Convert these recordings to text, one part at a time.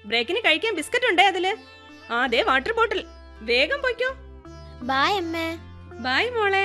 ബ്രേക്കിന് കഴിക്കാൻ ബിസ്ക്കറ്റ് ഉണ്ടേ അതില് ആ ദേ വാട്ടർ ബോട്ടിൽ വേഗം പൊയ്ക്കോ ബായ് അമ്മേ ബൈ മോളെ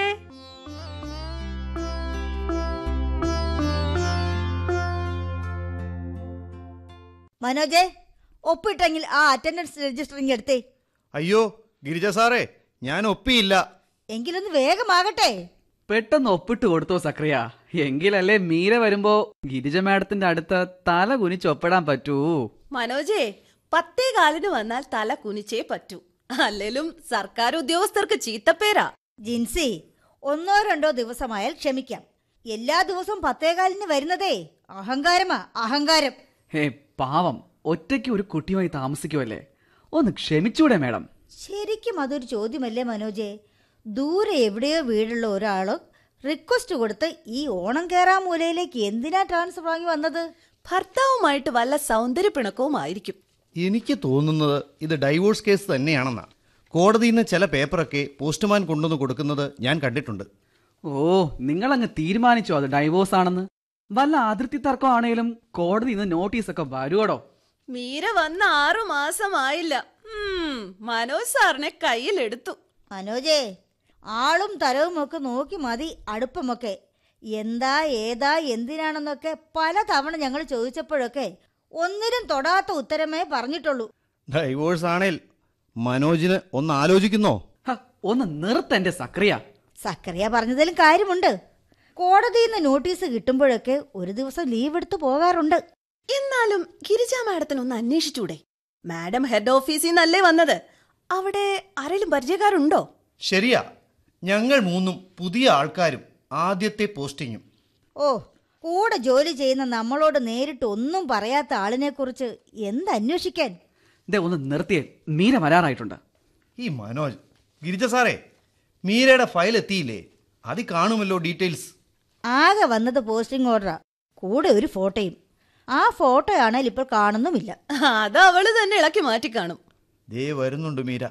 മനോജെ ഒപ്പിട്ടെങ്കിൽ ആ അറ്റൻഡൻസ് രജിസ്റ്ററിങ് എടുത്തേ അയ്യോ ഗിരിജ സാറേ ഞാൻ ഒപ്പിയില്ല എങ്കിലൊന്ന് വേഗമാകട്ടെ പെട്ടെന്ന് ഒപ്പിട്ട് കൊടുത്തോ സക്രിയ എങ്കിലല്ലേ മീര വരുമ്പോ ഗിരിജ മാഡത്തിന്റെ അടുത്ത് തല കുനിച്ച് ഒപ്പിടാൻ പറ്റൂ മനോജേ പത്തേ കാലിന് വന്നാൽ തല കുനിച്ചേ പറ്റൂ അല്ലേലും സർക്കാർ ഉദ്യോഗസ്ഥർക്ക് ചീത്തപ്പേരാ ജിൻസി ഒന്നോ രണ്ടോ ദിവസമായാൽ ക്ഷമിക്കാം എല്ലാ ദിവസവും പത്തേകാലിന് വരുന്നതേ അഹങ്കാരമാ അഹങ്കാരം ഹേ പാവം ഒറ്റയ്ക്ക് ഒരു കുട്ടിയുമായി താമസിക്കുമല്ലേ ഒന്ന് ക്ഷമിച്ചൂടെ മാഡം ശരിക്കും അതൊരു ചോദ്യമല്ലേ മനോജെ ദൂരെ എവിടെയോ വീടുള്ള ഒരാള് റിക്വസ്റ്റ് കൊടുത്ത് ഈ ഓണം കേറാ മൂലയിലേക്ക് എന്തിനാ ട്രാൻസ്ഫർ വാങ്ങി വന്നത് ഭർത്താവുമായിട്ട് വല്ല സൗന്ദര്യ പിണക്കവും ആയിരിക്കും എനിക്ക് തോന്നുന്നത് ഇത് ഡൈവോഴ്സ് കേസ് തന്നെയാണെന്നാ കോടതിയിൽ നിന്ന് ചില പേപ്പറൊക്കെ പോസ്റ്റ്മാൻ കൊണ്ടുവന്ന് കൊടുക്കുന്നത് ഞാൻ കണ്ടിട്ടുണ്ട് ഓ നിങ്ങളങ്ങ് തീരുമാനിച്ചോ അത് ഡൈവോഴ്സ് ആണെന്ന് വല്ല അതിർത്തി തർക്കമാണേലും കോടതി ഇന്ന് നോട്ടീസൊക്കെ വരുവടോ മീര വന്ന ആറു മാസമായില്ല ഉം, മനോജ് സാറിനെ കയ്യിലെടുത്തു മനോജേ ആളും തരവും ഒക്കെ നോക്കി മതി അടുപ്പമൊക്കെ എന്താ ഏതാ എന്തിനാണെന്നൊക്കെ പല തവണ ഞങ്ങൾ ചോദിച്ചപ്പോഴൊക്കെ ഒന്നിനും തൊടാത്ത ഉത്തരമേ പറഞ്ഞിട്ടുള്ളൂ ഡൈവോഴ്സ് ആണേൽ മനോജിന് ഒന്ന് ആലോചിക്കുന്നോ ഹ, ഒന്ന് നിർത്തന്റെ സക്രിയ സക്കറിയ പറഞ്ഞതിലും കാര്യമുണ്ട് കോടതിയിൽ നിന്ന് നോട്ടീസ് കിട്ടുമ്പോഴൊക്കെ ഒരു ദിവസം ലീവ് എടുത്ത് പോകാറുണ്ട് എന്നാലും ഗിരിജ മാഡത്തിന് ഒന്ന് അന്വേഷിച്ചൂടെ മാഡം ഹെഡ് ഓഫീസിൽ നിന്നല്ലേ വന്നത് അവിടെ ആരെങ്കിലും പരിചയക്കാരുണ്ടോ ശരിയാ ഞങ്ങൾ മൂന്നും പുതിയ ആൾക്കാരും ആദ്യത്തെ പോസ്റ്റിങ്ങും ഓ കൂടെ ജോലി ചെയ്യുന്ന നമ്മളോട് നേരിട്ട് ഒന്നും പറയാത്ത ആളിനെ കുറിച്ച് എന്തന്വേഷിക്കാൻ ദേ ഒന്ന് നിർത്തിയേ മീര വരാറായിട്ടുണ്ട് ഈ മനോജ് ഗിരിജ സാറേ മീരയുടെ ഫയൽ എത്തിയില്ലേ അതിൽ കാണുമല്ലോ ഡീറ്റെയിൽസ് ആകെ വന്നത് പോസ്റ്റിംഗ് ഓർഡറാ കൂടെ ഒരു ഫോട്ടോയും ആ ഫോട്ടോയാണെങ്കിൽ ഇപ്പോൾ കാണുന്നുമില്ല അത് അവള് തന്നെ ഇളക്കി മാറ്റി കാണും ദേ വരുന്നുണ്ട് Meera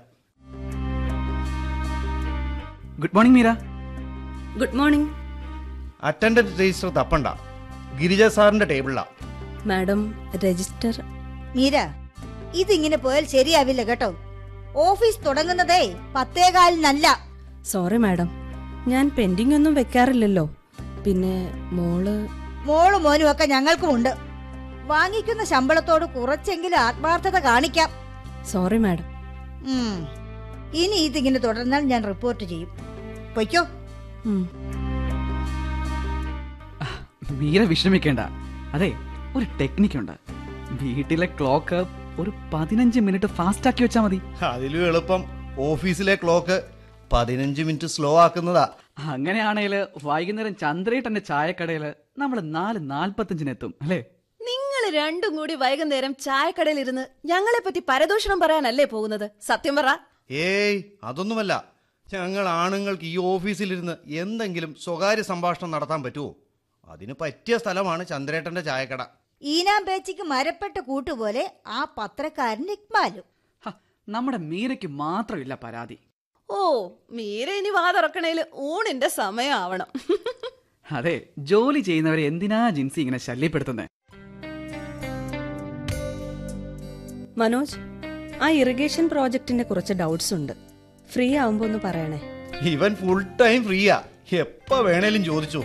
good morning Meera good morning attendance register തപ്പണ്ട ഗിരിജ സാറിന്റെ ടേബിളിലാ മാഡം രജിസ്റ്റർ മീര ഇതിങ്ങനെ പോയാൽ ശരിയാവില്ല കേട്ടോ ഓഫീസ് തുടങ്ങുന്നതേ പത്തേകാലിനല്ല സോറി മാഡം ഞാൻ പെൻഡിംഗ് ഒന്നും വെക്കാറില്ലല്ലോ പിന്നെ മോള് മോളും മോനും ഒക്കെ ഞങ്ങൾക്കുമുണ്ട് വാങ്ങിക്കുന്ന ശമ്പളത്തോട് കുറച്ചെങ്കിലും ആത്മാർത്ഥത കാണിക്കാം സോറി മാഡം ഉം. ഇനി ഇതിങ്ങനെ തുടർന്നാൽ ഞാൻ റിപ്പോർട്ട് ചെയ്യും പൊയ്ക്കോ മീര വിഷമിക്കേണ്ട അതെ ഒരു ടെക്നിക്കുണ്ട് വീട്ടിലെ ക്ലോക്ക് ഒരു പതിനഞ്ച് മിനിറ്റ് ഫാസ്റ്റ് ആക്കി വെച്ചാൽ മതി അതിലും എളുപ്പം ഓഫീസിലെ ക്ലോക്ക് പതിനഞ്ച് മിനിറ്റ് സ്ലോ ആക്കുന്നതാ അങ്ങനെയാണെങ്കിൽ വൈകുന്നേരം ചന്ദ്രേട്ടന്റെ ചായക്കടയിൽ നമ്മൾ നാല് നാൽപ്പത്തഞ്ചിന് എത്തും അല്ലേ നിങ്ങൾ രണ്ടും കൂടി വൈകുന്നേരം ചായക്കടയിൽ ഇരുന്ന് ഞങ്ങളെ പറ്റി പരദൂഷണം പറയാനല്ലേ പോകുന്നത് സത്യം പറ ഏയ് അതൊന്നുമല്ല ഞങ്ങൾ ആണുങ്ങൾക്ക് ഈ ഓഫീസിലിരുന്ന് എന്തെങ്കിലും സ്വകാര്യ സംഭാഷണം നടത്താൻ പറ്റുമോ അതിന് പറ്റിയ സ്ഥലമാണ് ചന്ദ്രേട്ടന്റെ ചായക്കട ഈനാം പേച്ചിക്ക് മരപ്പെട്ട കൂട്ടുപോലെ ആ പത്രക്കാരൻ ഇക്മാലും ഹ, നമ്മുടെ മീരയ്ക്ക് മാത്രമില്ല പരാതി ഓ മീര ഇനി വാതുറക്കണേല് ഊണിന്റെ സമയമാവണം അതെ ജോലി ചെയ്യുന്നവരെ എന്തിനാ ജിൻസി ഇങ്ങനെ ശല്യപ്പെടുത്തുന്നത് മനോജ് ആ ഇറിഗേഷൻ പ്രോജക്റ്റിന്റെ കുറച്ച് ഡൗട്ട്സ് ഉണ്ട് ഫ്രീ ആവുമ്പോ ഒന്ന് പറയണേ ഇവൻ ഫുൾ ടൈം ഫ്രീയാ എപ്പ വേണേലും ചോദിച്ചു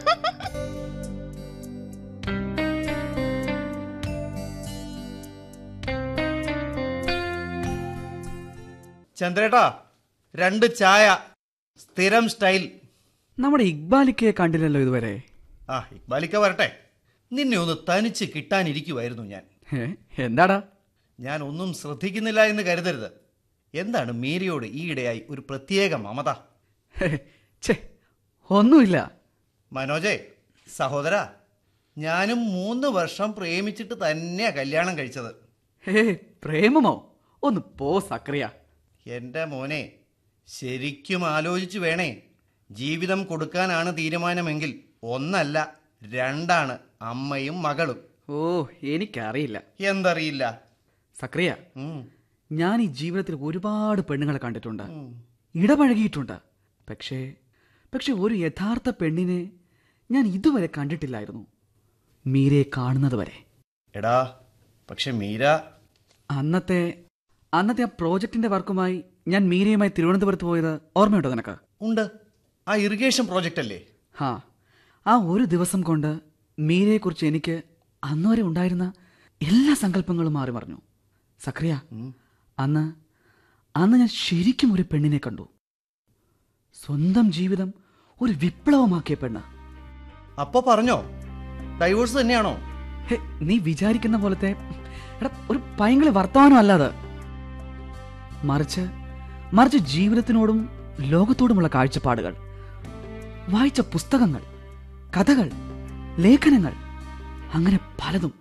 ചന്ദ്രേട്ടാ രണ്ട് ചായ സ്ഥിരം സ്റ്റൈൽ നമ്മുടെ ഇക്ബാലിക്കയെ കണ്ടില്ലല്ലോ ഇതുവരെ ആ ഇക്ബാലിക്ക വരട്ടെ നിന്നെ ഒന്ന് തനിച്ച് കിട്ടാനിരിക്കുമായിരുന്നു ഞാൻ ഏ, എന്താടാ ഞാൻ ഒന്നും ശ്രദ്ധിക്കുന്നില്ല എന്ന് കരുതരുത് എന്താണ് മീരയോട് ഈയിടെയായി ഒരു പ്രത്യേക മമത ഹേ, ഛേ ഒന്നുമില്ല മനോജേ സഹോദര ഞാനും മൂന്ന് വർഷം പ്രേമിച്ചിട്ട് തന്നെയാ കല്യാണം കഴിച്ചത് ഹേ പ്രേമമോ ഒന്ന് പോ സക്രിയ എൻ്റെ മോനെ ശരിക്കും ആലോചിച്ചു വേണേ ജീവിതം കൊടുക്കാനാണ് തീരുമാനമെങ്കിൽ ഒന്നല്ല രണ്ടാണ് അമ്മയും മകളും ഓ എനിക്കറിയില്ല എന്തറിയില്ല സക്രിയ ഉം, ഞാൻ ഈ ജീവിതത്തിൽ ഒരുപാട് പെണ്ണുങ്ങളെ കണ്ടിട്ടുണ്ട് ഉം. ഇടപഴകിയിട്ടുണ്ട് പക്ഷേ പക്ഷെ ഒരു യഥാർത്ഥ പെണ്ണിനെ ഞാൻ ഇതുവരെ കണ്ടിട്ടില്ലായിരുന്നു മീരയെ കാണുന്നത് വരെ എടാ പക്ഷെ മീര അന്നത്തെ അന്നത്തെ ആ പ്രോജക്റ്റിന്റെ വർക്കുമായി ഞാൻ മീരയുമായി തിരുവനന്തപുരത്ത് പോയത് ഓർമ്മയുണ്ടോ നിനക്ക് ഉണ്ട് ആ ഇറിഗേഷൻ പ്രോജക്റ്റ് അല്ലേ ഹാ ആ ഒരു ദിവസം കൊണ്ട് മീരയെക്കുറിച്ച് എനിക്ക് അന്നുവരെ ഉണ്ടായിരുന്ന എല്ലാ സങ്കല്പങ്ങളും മാറി മറിഞ്ഞു സക്രിയ അന്ന് അന്ന് ഞാൻ ശരിക്കും ഒരു പെണ്ണിനെ കണ്ടു സ്വന്തം ജീവിതം ഒരു വിപ്ലവമാക്കിയ പെണ്ണ് അപ്പൊ പറഞ്ഞോ ഡൈവോഴ്സ് തന്നെയാണോ ഹേ, നീ വിചാരിക്കുന്ന പോലത്തെ എടാ, ഒരു ഭയങ്കര വർത്തമാനം അല്ലാതെ മറിച്ച് മറിച്ച് ജീവിതത്തിനോടും ലോകത്തോടുമുള്ള കാഴ്ചപ്പാടുകൾ വായിച്ച പുസ്തകങ്ങൾ കഥകൾ ലേഖനങ്ങൾ അങ്ങനെ പലതും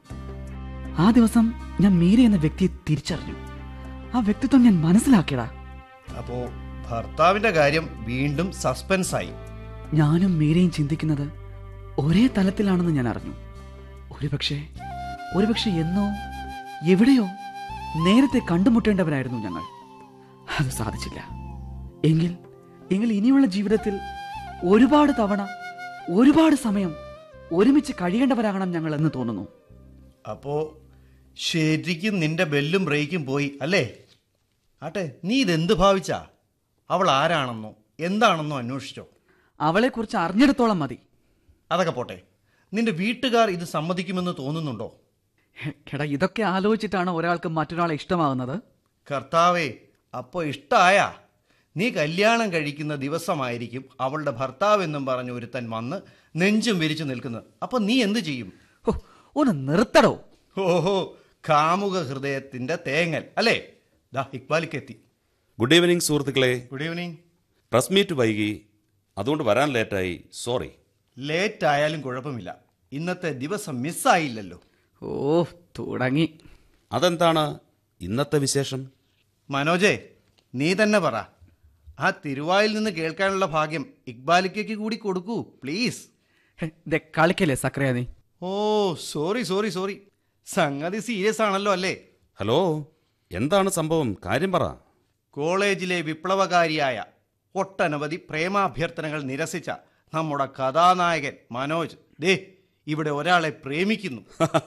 ആ ദിവസം ഞാൻ മീര എന്ന വ്യക്തിയെ തിരിച്ചറിഞ്ഞു ആ വ്യക്തിത്വം ഞാൻ മനസ്സിലാക്കിയടാ അപ്പോ ഭർത്താവിന്റെ കാര്യം വീണ്ടും സസ്പെൻസ് ആയി ഞാനും മീരയും ചിന്തിക്കുന്നത് ഒരേ തലത്തിലാണെന്ന് ഞാൻ അറിഞ്ഞു ഒരുപക്ഷെ ഒരുപക്ഷെ എന്നോ എവിടെയോ നേരത്തെ കണ്ടുമുട്ടേണ്ടവരായിരുന്നു ഞങ്ങൾ അത് സാധിച്ചില്ല എങ്കിൽ എങ്കിൽ ഇനിയുള്ള ജീവിതത്തിൽ ഒരുപാട് തവണ ഒരുപാട് സമയം ഒരുമിച്ച് കഴിയേണ്ടവരാകണം ഞങ്ങൾ എന്ന് തോന്നുന്നു അപ്പോ ശരിക്കും നിന്റെ ബെല്ലും ബ്രേക്കും പോയി അല്ലേ ആട്ടെ നീ ഇതെന്ത് ഭാവിച്ചാ അവൾ ആരാണെന്നോ എന്താണെന്നോ അന്വേഷിച്ചോ അവളെക്കുറിച്ച് അറിഞ്ഞിടത്തോളം മതി അതൊക്കെ പോട്ടെ നിന്റെ വീട്ടുകാർ ഇത് സമ്മതിക്കുമെന്ന് തോന്നുന്നുണ്ടോ ഹെ, എടാ ഇതൊക്കെ ആലോചിച്ചിട്ടാണ് ഒരാൾക്ക് മറ്റൊരാളെ ഇഷ്ടമാകുന്നത് കർത്താവേ അപ്പോ ഇഷ്ടായ നീ കല്യാണം കഴിക്കുന്ന ദിവസമായിരിക്കും അവളുടെ ഭർത്താവ് എന്നും പറഞ്ഞ് ഒരുത്തൻ വന്ന് നെഞ്ചും വിരിച്ചു നിൽക്കുന്നത് അപ്പൊ നീ എന്ത് ചെയ്യും ഹോ, ഒന്ന് നിർത്തടോ ഓഹോ കാമുക ഹൃദയത്തിന്റെ തേങ്ങൽ അല്ലേ ദാ ഇക്ബാലിക്ക് എത്തി ഗുഡ് ഈവനിങ് സുഹൃത്തുക്കളെ ഗുഡ് ഈവനിങ് പ്രസ് മീറ്റ് വൈകി അതുകൊണ്ട് വരാൻ ലേറ്റായി സോറി ലേറ്റ് ആയാലും കുഴപ്പമില്ല ഇന്നത്തെ ദിവസം മിസ്സായില്ലല്ലോ ഓ തുടങ്ങി അതെന്താണ് ഇന്നത്തെ വിശേഷം മനോജേ നീ തന്നെ പറ ആ തിരുവായിൽ നിന്ന് കേൾക്കാനുള്ള ഭാഗ്യം ഇക്ബാലിക്കയ്ക്ക് കൂടി കൊടുക്കൂ പ്ലീസ് ഹെ, ദേ കളിക്കല്ലേ സക്രിയ നീ ഓ സോറി സോറി സോറി സംഗതി സീരിയസ് ആണല്ലോ അല്ലേ ഹലോ എന്താണ് സംഭവം കാര്യം പറ കോളേജിലെ വിപ്ലവകാരിയായ ഒട്ടനവധി പ്രേമാഭ്യർത്ഥനകൾ നിരസിച്ച നമ്മുടെ കഥാനായകൻ മനോജ് ദേ ഇവിടെ ഒരാളെ പ്രേമിക്കുന്നു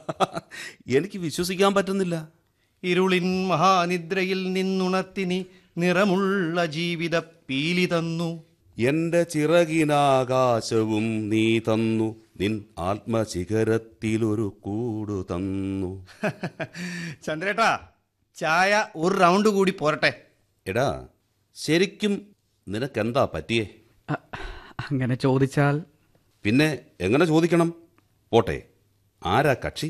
എനിക്ക് വിശ്വസിക്കാൻ പറ്റുന്നില്ല ഇരുളിൻ മഹാനിദ്രയിൽ നിന്നുണർത്തിനി നിറമുള്ള ജീവിത പീലി തന്നു എന്റെ ചിറകിനാകാശവും നീ തന്നു നിൻ ആത്മശിഖരത്തിലൊരു കൂടു തന്നു ചന്ദ്രേട്ടാ ചായ ഒരു റൗണ്ട് കൂടി പോരട്ടെ എടാ ശരിക്കും നിനക്കെന്താ പറ്റിയേ അ- അങ്ങനെ ചോദിച്ചാൽ പിന്നെ എങ്ങനെ ചോദിക്കണം പോട്ടെ ആരാ കക്ഷി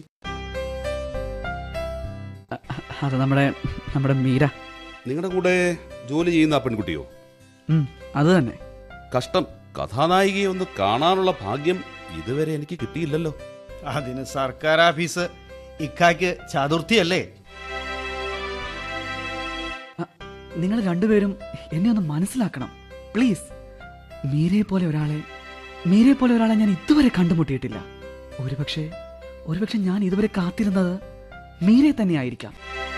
അ- അത് നമ്മുടെ നമ്മുടെ മീര നിങ്ങളുടെ കൂടെ ജോലി ചെയ്യുന്ന ആ പെൺകുട്ടിയോ ഉം, അത് തന്നെ കഷ്ടം കഥാനായികയെ ഒന്ന് കാണാനുള്ള ഭാഗ്യം ഇതുവരെ എനിക്ക് കിട്ടിയില്ലല്ലോ അതിന് സർക്കാർ ഓഫീസ് ഇക്കാക്ക് ചതുർത്ഥിയല്ലേ നിങ്ങൾ രണ്ടുപേരും എന്നെ ഒന്ന് മനസ്സിലാക്കണം പ്ലീസ് മീരയെ പോലെ ഒരാളെ മീരയെ പോലെ ഒരാളെ ഞാൻ ഇതുവരെ കണ്ടുമുട്ടിയിട്ടില്ല ഒരുപക്ഷെ ഒരുപക്ഷെ ഞാൻ ഇതുവരെ കാത്തിരുന്നത് മീരെ തന്നെയായിരിക്കാം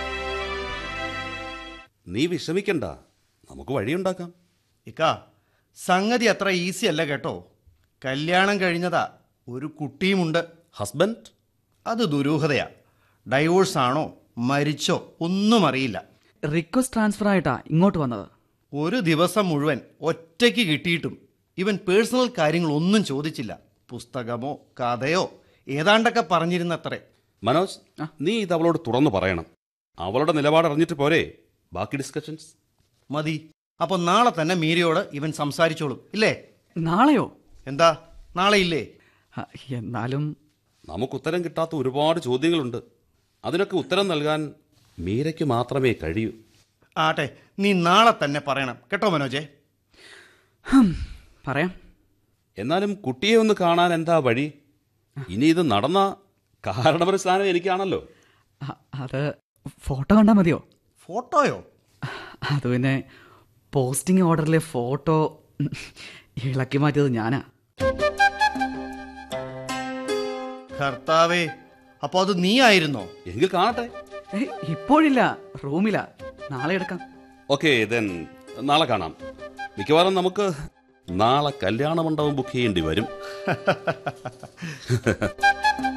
നീ വിഷമിക്കണ്ട നമുക്ക് വഴിയുണ്ടാക്കാം ഇക്ക സംഗതി അത്ര ഈസി അല്ല കേട്ടോ കല്യാണം കഴിഞ്ഞതാ ഒരു കുട്ടിയുമുണ്ട് ഹസ്ബൻഡ് അത് ദുരൂഹതയാ ഡൈവോഴ്സ് ആണോ മരിച്ചോ ഒന്നും അറിയില്ല റിക്വസ്റ്റ് ട്രാൻസ്ഫർ ആയിട്ടാ ഇങ്ങോട്ട് വന്നത് ഒരു ദിവസം മുഴുവൻ ഒറ്റയ്ക്ക് കിട്ടിയിട്ടും ഇവൻ പേഴ്സണൽ കാര്യങ്ങൾ ഒന്നും ചോദിച്ചില്ല പുസ്തകമോ കഥയോ ഏതാണ്ടൊക്കെ പറഞ്ഞിരുന്നത്രേ മനോജ് നീ ഇത് അവളോട് തുറന്നു പറയണം അവളുടെ നിലപാട് അറിഞ്ഞിട്ട് പോരെ ബാക്കി ഡിസ്കഷൻസ് മതി അപ്പോൾ നാളെ തന്നെ മീരയോട് ഇവൻ സംസാരിച്ചോളും ഇല്ലേ നാളെയോ എന്താ നാളെ ഇല്ലേ ഹ, എന്നാലും നമുക്ക് ഉത്തരം കിട്ടാത്ത ഒരുപാട് ചോദ്യങ്ങളുണ്ട് അതിനൊക്കെ ഉത്തരം നൽകാൻ മീരയ്ക്ക് മാത്രമേ കഴിയൂ ആട്ടെ നീ നാളെ തന്നെ പറയണം കേട്ടോ മനോജേ ഹും, പറയാം എന്നാലും കുട്ടിയെ ഒന്ന് കാണാൻ എന്താ വഴി ഇനി ഇത് നടന്ന കാരണവര സ്ഥാനം എനിക്കാണല്ലോ അ- അത് ഫോട്ടോ കണ്ടാൽ മതിയോ ഫോട്ടോയോ അത് പിന്നെ പോസ്റ്റിംഗ് ഓർഡറിലെ ഫോട്ടോ ഇളക്കി മാറ്റിയത് ഞാനാ കർത്താവേ അപ്പോൾ അത് നീ ആയിരുന്നോ എങ്കിൽ കാണട്ടെ ഏയ്, ഇപ്പോഴില്ല റൂമിലാ നാളെ എടുക്കാം ഓക്കെ ദെൻ നാളെ കാണാം മിക്കവാറും നമുക്ക് നാളെ കല്യാണ മണ്ഡപം ബുക്ക് ചെയ്യേണ്ടി വരും